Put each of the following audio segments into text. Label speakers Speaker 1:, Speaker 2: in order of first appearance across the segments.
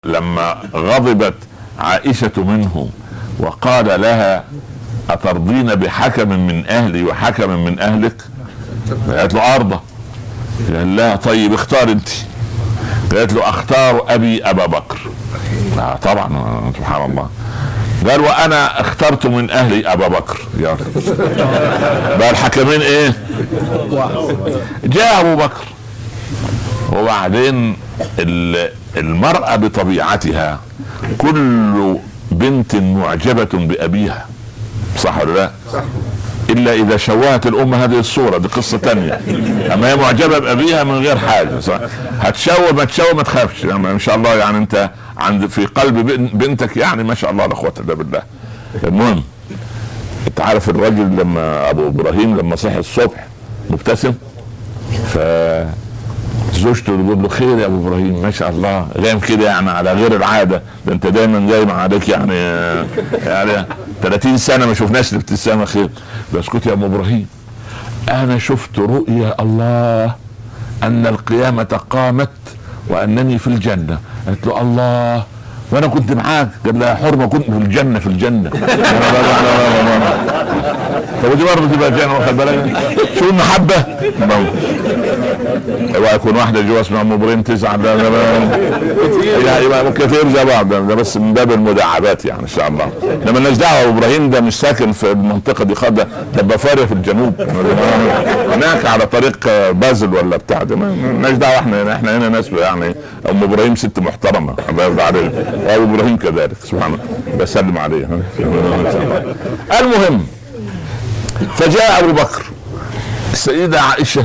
Speaker 1: لما غضبت عائشه منه وقال لها اترضين بحكم من اهلي وحكم من اهلك قالت له ارضى قال لا طيب اختار انت قالت له اختار ابي ابا بكر آه طبعا سبحان الله قال وانا اخترت من اهلي ابا بكر يا بقى الحكمين ايه جاء ابو بكر وبعدين المرأة بطبيعتها كل بنت معجبة بأبيها صح ولا لا؟ صح الا اذا شوهت الام هذه الصوره دي قصه تانية اما هي معجبه بابيها من غير حاجه صح هتشوه ما تشوه ما تخافش يعني ان شاء الله يعني انت عند في قلب بنتك يعني ما شاء الله لا قوه الا بالله المهم انت عارف الراجل لما ابو ابراهيم لما صحي الصبح مبتسم ف زوجته تقول له خير يا ابو ابراهيم ما شاء الله غايم كده يعني على غير العاده ده انت دايما جاي عليك يعني يعني 30 سنه ما شفناش الابتسامه خير بس كنت يا ابو ابراهيم انا شفت رؤيا الله ان القيامه قامت وانني في الجنه قالت له الله وانا كنت معاك قال لها حرمه كنت في الجنه في الجنه طب ودي برضه تبقى جنه واخد بالك شو المحبه اوعى يكون واحده جوا اسمها ام ابراهيم تزعل لا لا يبقى كثير زي بعض ده بس من باب المداعبات يعني ان شاء الله انما مالناش دعوه ابراهيم ده مش ساكن في المنطقه دي خالص ده بافاريا في الجنوب هناك على طريق بازل ولا بتاع ده مالناش دعوه احنا احنا هنا ناس يعني ام ابراهيم ست محترمه الله يرضى عليه وابو ابراهيم كذلك سبحان الله بسلم عليه المهم فجاء ابو بكر السيده عائشه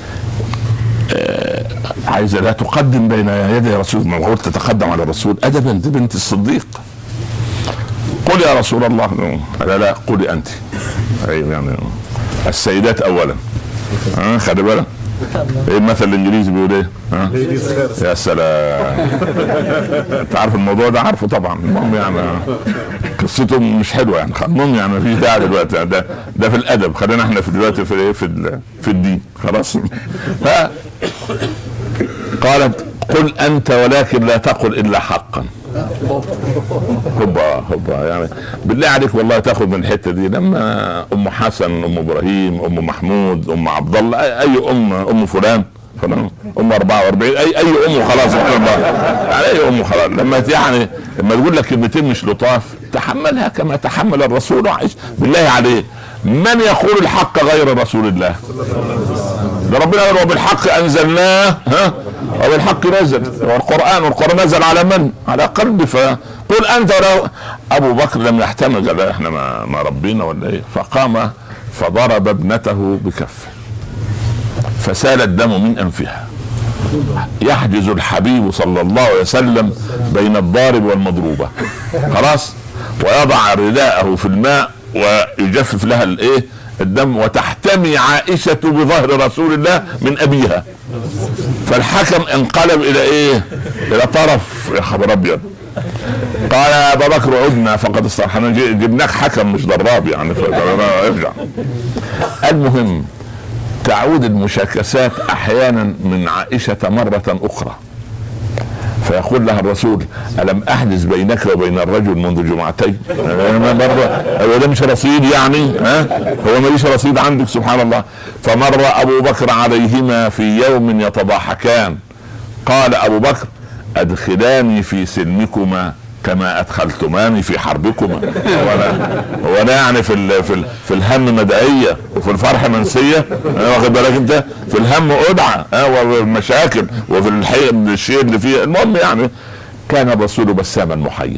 Speaker 1: آه عايزه لا تقدم بين يدي رسول الله قلت تتقدم على الرسول ادبا دي بنت الصديق قل يا رسول الله لا لا قولي انت ايوه يعني السيدات اولا ها خلي بالك ايه المثل الانجليزي بيقول ايه؟ ها؟ يا سلام انت عارف الموضوع ده عارفه طبعا المهم يعني قصته مش حلوه يعني المهم يعني مفيش داعي دلوقتي ده ده في الادب خلينا احنا في دلوقتي في ايه في في الدين خلاص ف قالت قل انت ولكن لا تقل الا حقا هوبا هوبا يعني بالله عليك والله تاخذ من الحته دي لما ام حسن ام ابراهيم ام محمود ام عبد الله اي ام ام فلان فلان ام 44 اي اي ام خلاص يعني اي ام خلاص لما يعني لما تقول لك كلمتين مش لطاف تحملها كما تحمل الرسول وعيش بالله عليه من يقول الحق غير رسول الله ده ربنا قال وبالحق انزلناه ها وبالحق نزل والقران والقران نزل على من؟ على قلبي فقل انت ولو ابو بكر لم يحتمل قال احنا ما, ما ربينا ولا ايه فقام فضرب ابنته بكفه فسال الدم من انفها يحجز الحبيب صلى الله عليه وسلم بين الضارب والمضروبه خلاص ويضع رداءه في الماء ويجفف لها الايه الدم وتحتمي عائشة بظهر رسول الله من أبيها فالحكم انقلب إلى إيه إلى طرف يا خبر أبيض قال يا أبا بكر عدنا فقد استرحنا جبناك حكم مش ضراب يعني ارجع المهم تعود المشاكسات أحيانا من عائشة مرة أخرى فيقول لها الرسول الم احدث بينك وبين الرجل منذ جمعتين مرة هو ده مش رصيد يعني ها هو ماليش رصيد عندك سبحان الله فمر ابو بكر عليهما في يوم يتضاحكان قال ابو بكر ادخلاني في سلمكما كما ادخلتماني في حربكما وانا وانا يعني في ال في ال في الهم مدعيه وفي الفرح منسيه واخد بالك انت في الهم ادعى والمشاكل وفي الحي الشيء اللي فيه المهم يعني كان الرسول بساما محيا